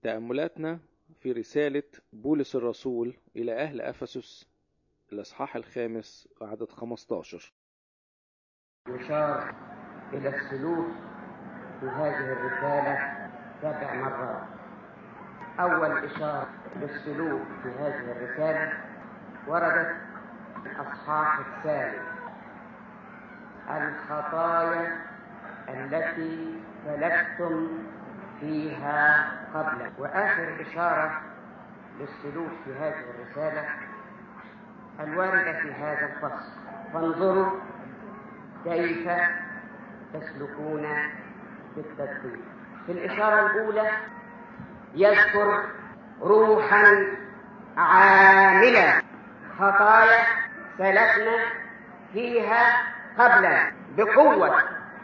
تأملاتنا في رسالة بولس الرسول إلى أهل أفسس الإصحاح الخامس عدد 15 يشار إلى السلوك في هذه الرسالة سبع مرات أول إشارة للسلوك في هذه الرسالة وردت في الأصحاح الثالث الخطايا التي سلكتم فيها قبل وآخر إشارة للسلوك في هذه الرسالة الواردة في هذا الفصل فانظروا كيف تسلكون بالتدقيق في الإشارة الأولى يذكر روحا عاملة خطايا سلكنا فيها قبل بقوة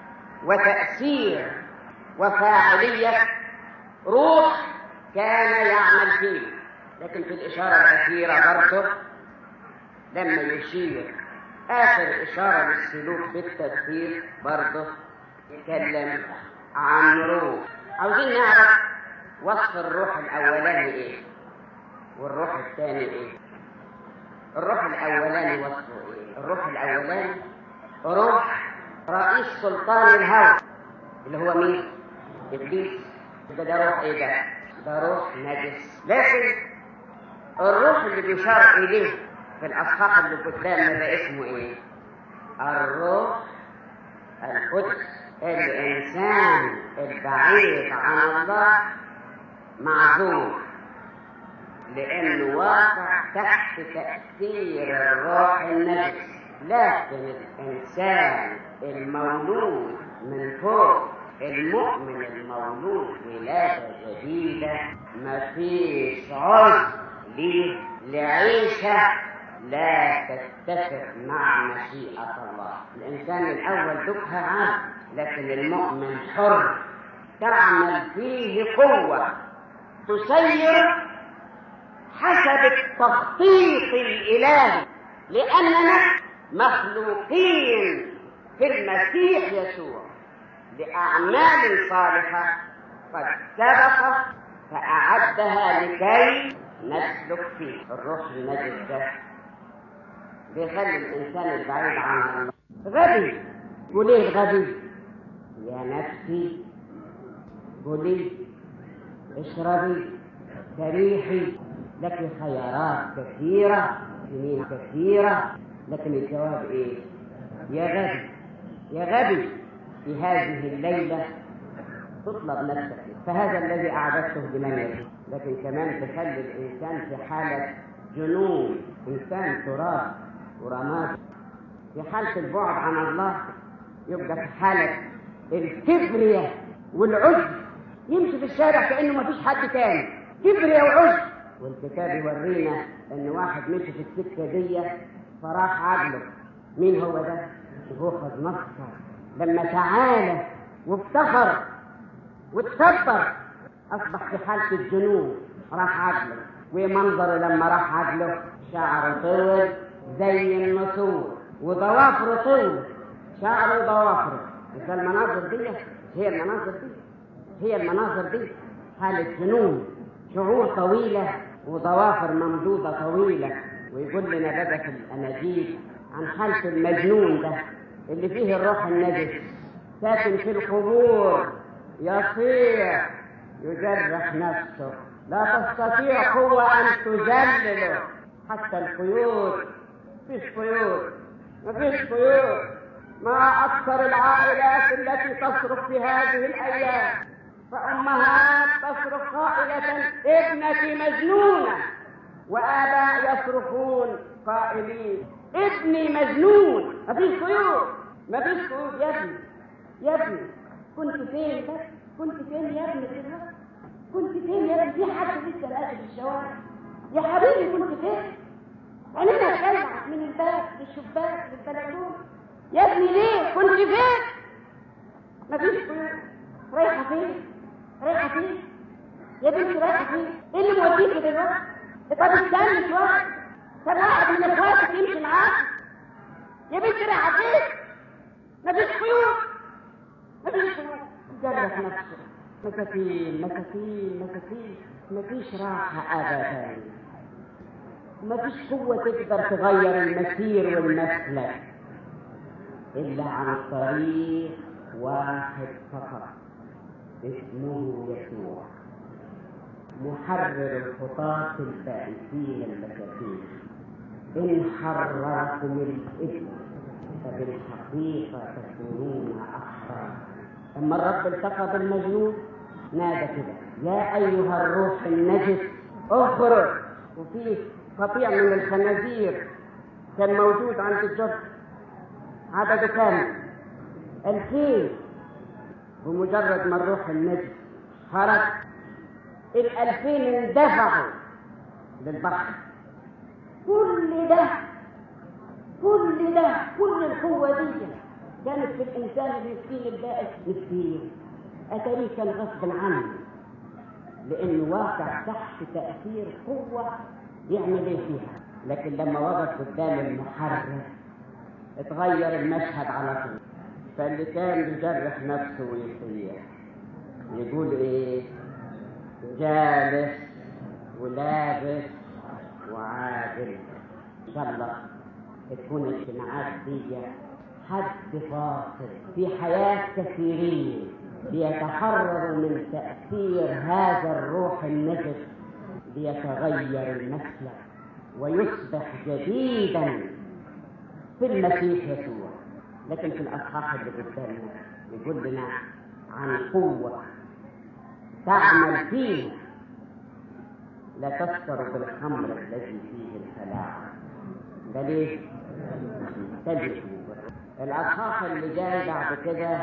وتأثير وفاعلية روح كان يعمل فيه لكن في الإشارة الأخيرة برضه لما يشير آخر إشارة للسلوك بالتدبير برضه يتكلم عن روح عاوزين نعرف وصف الروح الأولاني إيه والروح الثاني إيه الروح الأولاني وصفه إيه الروح الأولاني روح رئيس سلطان الهوى اللي هو مين إبليس ده ده روح إيه ده ده روح نجس لكن الروح اللي بيشار إليه في الأصحاح اللي قدامنا ده اسمه إيه الروح القدس الإنسان البعيد عن الله معذور لأنه واقع تحت تأثير الروح النجس لكن الإنسان المولود من فوق المؤمن المولود ولادة جديدة مفيش عذر ليه لعيشة لا تتفق مع مشيئة الله الإنسان الأول دكها عام لكن المؤمن حر تعمل فيه قوة تسير حسب التخطيط الإلهي لأننا مخلوقين في المسيح يسوع لأعمال صالحة قد سبق فأعدها لكي نسلك فيه الروح النجس ده بيخلي الإنسان البعيد عن الله غبي وليه غبي يا نفسي قولي اشربي تريحي لك خيارات كثيرة سنين كثيرة لكن الجواب ايه يا غبي يا غبي في هذه الليلة تطلب نفسك فهذا الذي أعددته لمن يجب لكن كمان تخلي الإنسان في حالة جنون إنسان تراب ورماد في حالة البعد عن الله يبقى في حالة الكبرياء والعجب يمشي في الشارع كأنه ما فيش حد تاني كبرياء وعجب والكتاب يورينا ان واحد مشي في السكه دي فراح عقله مين هو ده؟ نبوخذ نصر لما تعالى وافتخر وتكبر اصبح في حاله الجنون راح عقله ومنظره لما راح عقله شعره طول زي النسور وضوافره طول شعره وضوافره إذا المناظر دي هي المناظر دي هي المناظر دي حالة جنون شعور طويلة وضوافر ممدودة طويلة ويقول لنا بقى في الأناجيل عن حالة المجنون ده اللي فيه الروح النجس ساكن في القبور يصيح يجرح نفسه لا تستطيع قوة أن تذلله حتى القيود مفيش قيود مفيش قيود ما أكثر العائلات التي تصرخ في هذه الأيام فأمهات تصرخ قائلة ابنتي مجنونة وآباء يصرخون قائلين ابني مجنون مفيش قيود مفيش قيود يا ابني يا ابني كنت فين بس كنت فين يا ابني كده كنت فين يا ابني في حد لسه ماشي في الشوارع يا حبيبي كنت فين عينينا تلمع من الباب للشباك للبلكونه يا ابني ليه كنت فين مفيش قيود رايحه فين رايحه فين يا بنتي رايحه فين ايه اللي موديكي دلوقتي طب استني شويه طب واحد من اخواتك يمشي معاك يا بنتي رايحه فين مفيش قيود مفيش قيود جرح نفسه مساكين مساكين مساكين مفيش راحة أبدا مفيش قوة تقدر تغير المسير والمسلك إلا عن طريق واحد فقط اسمه يسوع محرر الخطاة البائسين المساكين إن حرركم الإثم فبالحقيقة تكونون أحرار لما الرب التقى بالمجنون نادى كده يا أيها الروح النجس اخرج وفي قطيع من الخنازير كان موجود عند الجب عدده كام؟ ألفين بمجرد ما الروح النجس خرج الألفين اندفعوا للبحر كل ده كل ده كل القوة دي كانت في الإنسان المسكين البائس مسكين أتاريه كان غصب عنه لأنه واقع تحت تأثير قوة يعمل إيه فيها لكن لما وقف قدام المحرر اتغير المشهد على طول فاللي كان بيجرح نفسه ويصيح يقول ايه جالس ولابس وعادل ان شاء الله تكون الاجتماعات دي حد فاصل في حياة كثيرين ليتحرروا من تأثير هذا الروح النجس ليتغير المسلك ويصبح جديدا في المسيح يسوع لكن في الأصحاح اللي قدامنا يقول لنا عن قوة تعمل فيه لا تسكر بالخمر الذي فيه الخلاعة ده ليه؟ تجد الأصحاح اللي جاي بعد كده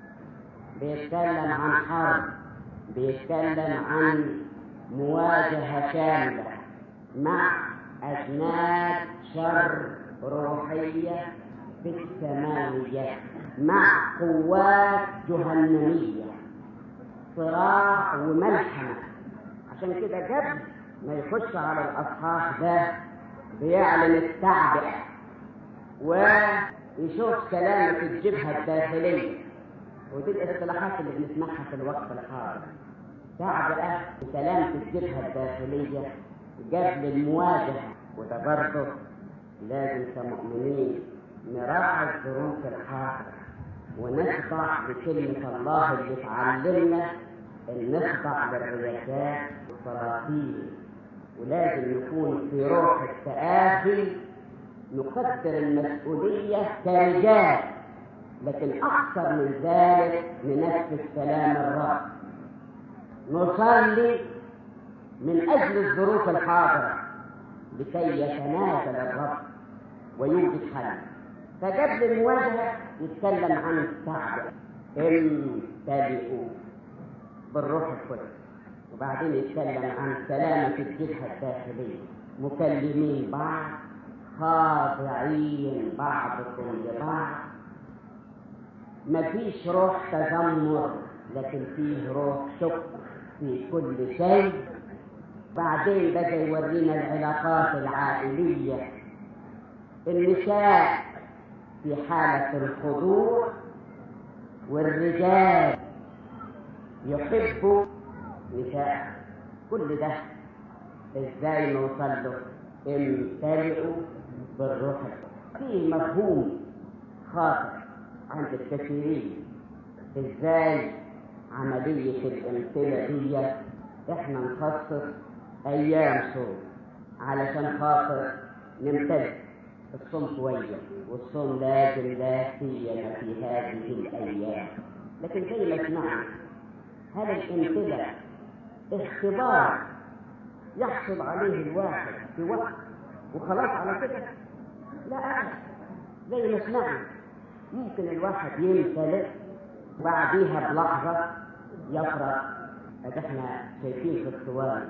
بيتكلم عن حرب بيتكلم عن مواجهة شاملة مع أجناد شر روحية في السماوية مع قوات جهنمية صراع وملحمة عشان كده قبل ما يخش على الأصحاح ده بيعلن التعبئة ويشوف سلامة الجبهة الداخلية ودي الاصطلاحات اللي بنسمعها في الوقت الحاضر تعبئة وسلامة الجبهة الداخلية قبل المواجهة وده برضه لازم كمؤمنين نراعي الظروف الحاضرة ونخضع لكلمة الله اللي تعلمنا ان نخضع للرياسات والسلاطين ولازم نكون في روح التآخي نقدر المسؤولية كرجال لكن أكثر من ذلك ننفذ كلام الرب نصلي من أجل الظروف الحاضرة لكي يتنازل الرب ويوجد حل فقبل المواجهة يتكلم عن التعب امتلئوا بالروح القدس وبعدين يتكلم عن سلامة الجبهة الداخلية مكلمين بعض خاضعين بعضكم لبعض مفيش روح تذمر لكن فيه روح شكر في كل شيء بعدين بدا يورينا العلاقات العائلية النساء في حالة الخضوع والرجال يحبوا نساء كل ده ازاي نوصل له امتلئوا بالروح في مفهوم خاطئ عند الكثيرين ازاي عملية الامتلاء دي احنا نخصص ايام صوم علشان خاطر نمتلئ الصوم كويس والصوم لازم لا سيما في هذه الايام لكن زي ما سمعنا هل الامتلاء اختبار يحصل عليه الواحد في وقت وخلاص على كده لا أبدا زي ما سمعنا ممكن الواحد يمتلئ وبعديها بلحظة يفرغ ده احنا شايفين في الصور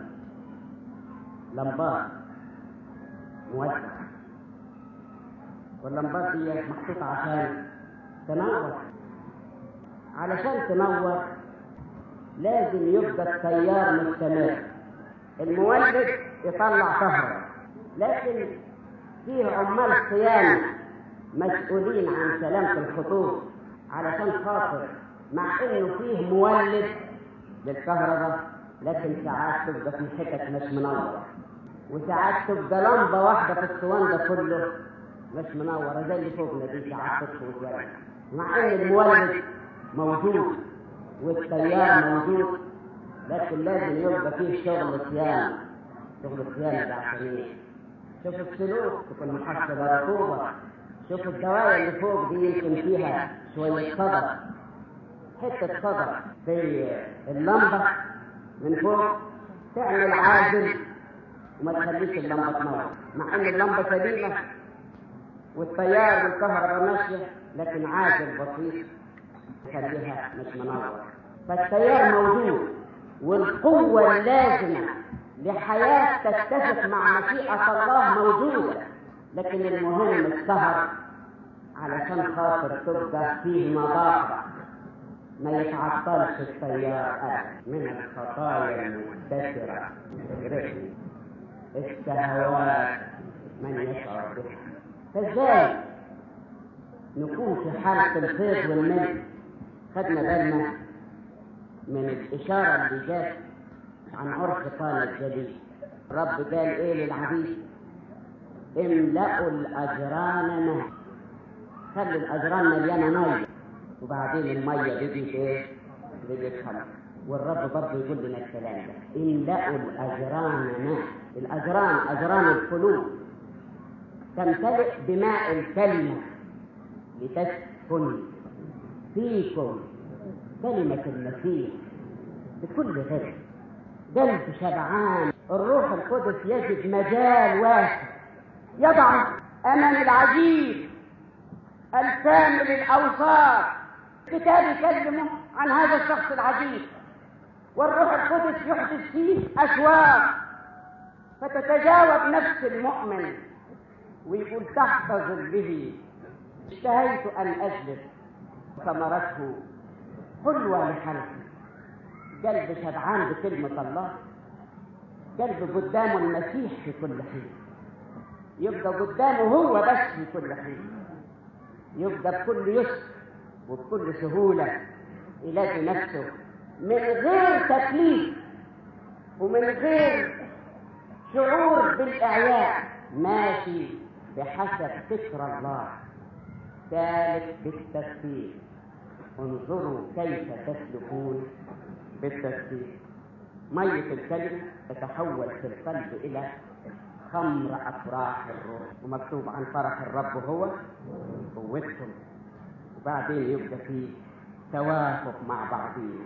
لمبات موزعة واللمبات دي محطوطة عشان تنور علشان تنور لازم يبقى التيار مستمر المولد يطلع كهرباء لكن فيه عمال صيانة مسؤولين عن سلامة الخطوط علشان خاطر مع انه فيه مولد للكهرباء لكن ساعات تبقى في حتت مش منورة وساعات تبقى لمبة واحدة في الصوان ده كله مش منورة زي اللي فوقنا دي ساعات تطفي وتولع مع ان المولد موجود والتيار موجود لكن لازم يبقى فيه شغل صيانة شغل صيانة ده عشان ايه؟ شوف السلوك تكون محصلة رطوبة شوف الدوايا اللي فوق دي يمكن فيها شوية صدى حتة صدى في اللمبة من فوق تعمل عازل وما تخليش اللمبة تنور مع ان اللمبة سليمة والتيار والكهرباء ماشية لكن عازل بسيط يخليها مش منورة فالتيار موجود والقوة اللازمة لحياة تتفق مع مشيئة الله موجودة لكن المهم السهر علشان خاطر تبقى فيه نظافة ما يتعطلش التيار أبدا من الخطايا المنتشرة الرحم الشهوات من يشعر بها فازاي نكون في حالة الفيض والملك خدنا بالنا من الإشارة اللي جات عن عرف قال الجديد الرب قال إيه للعبيد املأوا الأجران ماء خلوا الأجران مليانة مية وبعدين المية بيجي إيه؟ بيجي خمر والرب برضه يقول لنا الكلام ده املأوا الأجران ماء الأجران أجران القلوب تمتلئ بماء الكلمة لتسكن فيكم كلمة المسيح بكل غير قلب شبعان الروح القدس يجد مجال واسع يضع أمام العجيب الكامل الأوصاف كتاب يكلمه عن هذا الشخص العجيب والروح القدس يحدث فيه أشواق فتتجاوب نفس المؤمن ويقول تحتفظ به اشتهيت أن أجلس ثمرته حلوة لحلقي قلب شبعان بكلمة الله قلب قدامه المسيح في كل حين يبقى قدامه هو بس في كل حين يبقى بكل يسر وبكل سهولة يلاقي نفسه من غير تكليف ومن غير شعور بالإعياء ماشي بحسب فكر الله ثالث بالتفكير انظروا كيف تسلكون بالتفكير مية الكلمة تتحول في القلب إلى خمر أفراح الروح ومكتوب عن فرح الرب هو قوتهم وبعدين يبقى في توافق مع بعضهم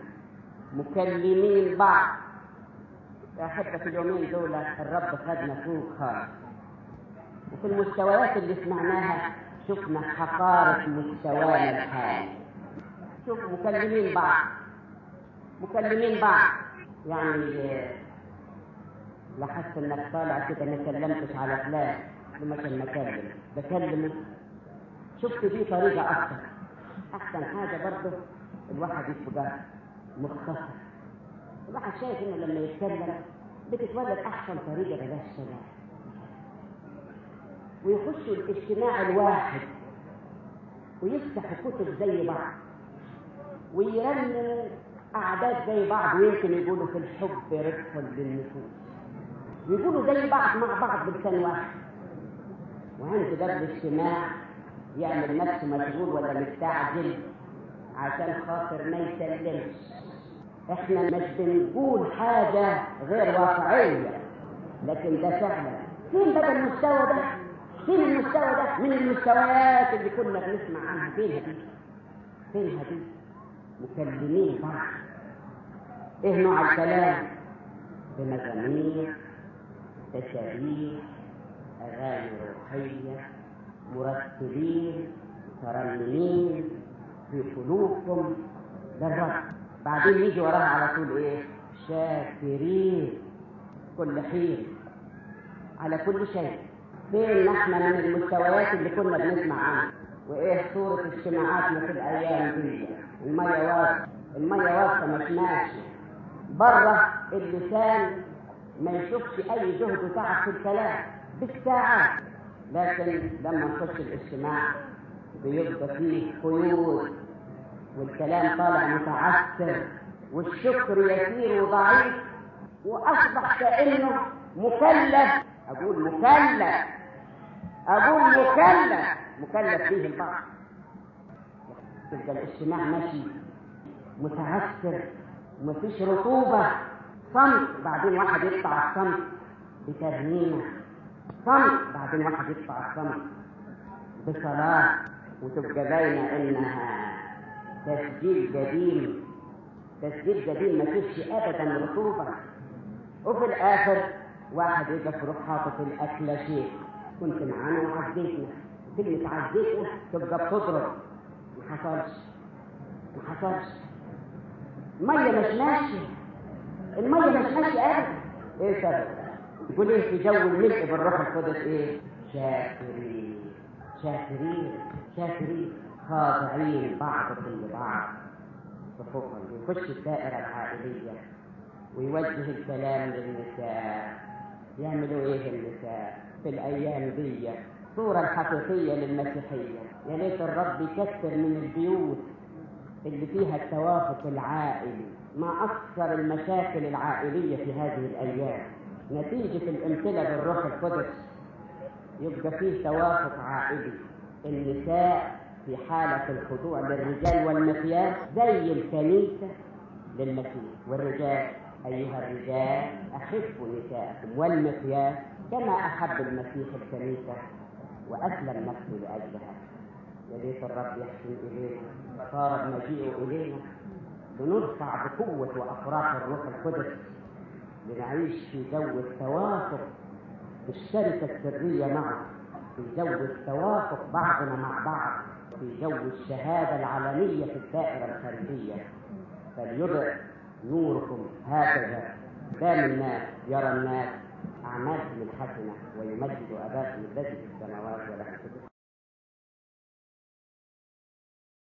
مكلمين بعض يا حتى في اليومين دول الرب خدنا فوق خالص وفي المستويات اللي سمعناها شفنا حقارة مستوانا الحالي شوف مكلمين بعض مكلمين بعض يعني لاحظت انك طالع كده ما كلمتش على فلان لما كان مكلم بكلمه شفت دي طريقة أكثر أحسن حاجة برضه الواحد يبقى مختصر الواحد شايف إنه لما يتكلم بتتولد أحسن طريقة بلاش الشباب ويخشوا الاجتماع الواحد ويفتحوا كتب زي بعض ويرنموا أعداد زي بعض ويمكن يقولوا في الحب ربح للنفوس ويقولوا زي بعض مع بعض بلسان واحد وعند ده الاجتماع يعمل نفسه مشغول ولا مستعجل عشان خاطر ما يسلمش احنا مش بنقول حاجة غير واقعية لكن ده فعلا فين بقى المستوى ده فين المستوى ده من المستويات اللي كنا بنسمع عنها فينها دي فينها دي مكلمين بعض ايه نوع الكلام بمزامير تشابيح اغاني روحيه مرتبين ترنمين في قلوبكم للرب بعدين يجي وراها على طول ايه شاكرين كل حين على كل شيء فين نحن من المستويات اللي كنا بنسمع عنها وايه صورة اجتماعاتنا في الايام دي المية واقفة المية واقفة مش ماشية بره اللسان ما يشوفش اي جهد وتعب في الكلام بالساعات لكن لما نخش الاجتماع بيبقى فيه قيود والكلام طالع متعسر والشكر يسير وضعيف وأصبح كأنه مكلف أقول مكلف أقول مكلف مكلف فيه البعض تبقى الاجتماع ماشي متعسر ومفيش رطوبة صمت بعدين واحد يقطع الصمت بترنيمة صمت بعدين واحد يقطع الصمت بصلاة وتبقى باينة إنها تسجيل قديم تسجيل قديم ما فيش أبدا رطوبة وفي الآخر واحد يقف يروح حاطط الأكلة شيء كنت معانا وعديتنا كلمة عديتنا تبقى بتضرب ما حصلش ما حصلش المية مش ماشية المية مش ماشية أبدا إيه سبب؟ يقول إيه في جو الملء بالروح القدس إيه؟ شاكرين شاكرين شاكرين خاضعين بعضكم لبعض صفوفا يخش الدائرة العائلية ويوجه الكلام للنساء يعملوا ايه النساء في الايام دي الصورة الحقيقية للمسيحية يا ليت الرب يكثر من البيوت اللي فيها التوافق العائلي ما أكثر المشاكل العائلية في هذه الأيام نتيجة الامتلاء بالروح القدس يبقى فيه توافق عائلي النساء في حالة الخضوع للرجال والمكياج زي الكنيسة للمسيح والرجال أيها الرجال أحبوا نساءكم والمكياج كما أحب المسيح الكنيسة وأسلم نفسه لأجلها يا ليت الرب يحسن إلينا صار مجيئه إلينا لنرفع بقوة وأفراح الروح القدس لنعيش في جو التوافق بالشركة السرية معه في جو التوافق بعضنا مع بعض في جو الشهادة العالمية في الدائرة الخارجية فليضع نوركم هكذا قدام الناس يرى الناس أعمالكم الحسنة ويمجد أباكم الذي في السماوات وله